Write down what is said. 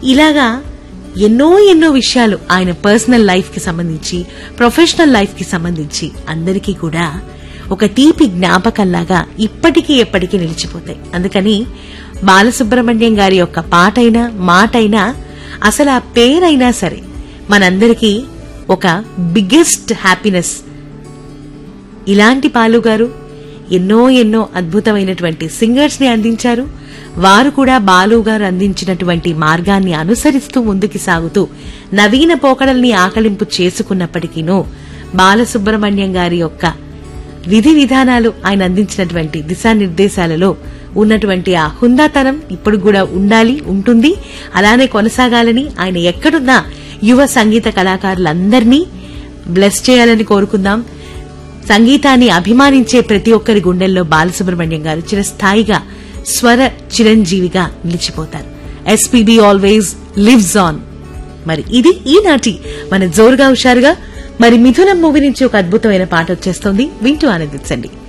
ఇలాగా ఎన్నో ఎన్నో విషయాలు ఆయన పర్సనల్ లైఫ్ కి సంబంధించి ప్రొఫెషనల్ లైఫ్ కి సంబంధించి అందరికీ కూడా ఒక తీపి జ్ఞాపకంలాగా ఇప్పటికీ ఎప్పటికీ నిలిచిపోతాయి అందుకని బాలసుబ్రహ్మణ్యం గారి యొక్క పాటైనా మాటైనా అసలు ఆ పేరైనా సరే మనందరికీ ఒక బిగ్గెస్ట్ హ్యాపీనెస్ ఇలాంటి పాలు గారు ఎన్నో ఎన్నో అద్భుతమైనటువంటి సింగర్స్ ని అందించారు వారు కూడా బాలు గారు అందించినటువంటి మార్గాన్ని అనుసరిస్తూ ముందుకు సాగుతూ నవీన పోకడల్ని ఆకలింపు చేసుకున్నప్పటికీనూ బాలసుబ్రహ్మణ్యం గారి యొక్క విధి విధానాలు ఆయన అందించినటువంటి దిశానిర్దేశాలలో ఉన్నటువంటి ఆ హుందాతనం ఇప్పుడు కూడా ఉండాలి ఉంటుంది అలానే కొనసాగాలని ఆయన ఎక్కడున్నా యువ సంగీత కళాకారులందరినీ బ్లెస్ చేయాలని కోరుకుందాం సంగీతాన్ని అభిమానించే ప్రతి ఒక్కరి గుండెల్లో బాలసుబ్రహ్మణ్యం గారు చిరస్థాయిగా స్వర చిరంజీవిగా నిలిచిపోతారు ఎస్పీబీ ఆల్వేస్ లివ్స్ ఆన్ మరి ఇది ఈనాటి మన జోరుగా హుషారుగా మరి మిథునం మూవీ నుంచి ఒక అద్భుతమైన పాట వచ్చేస్తోంది వింటూ ఆనందించండి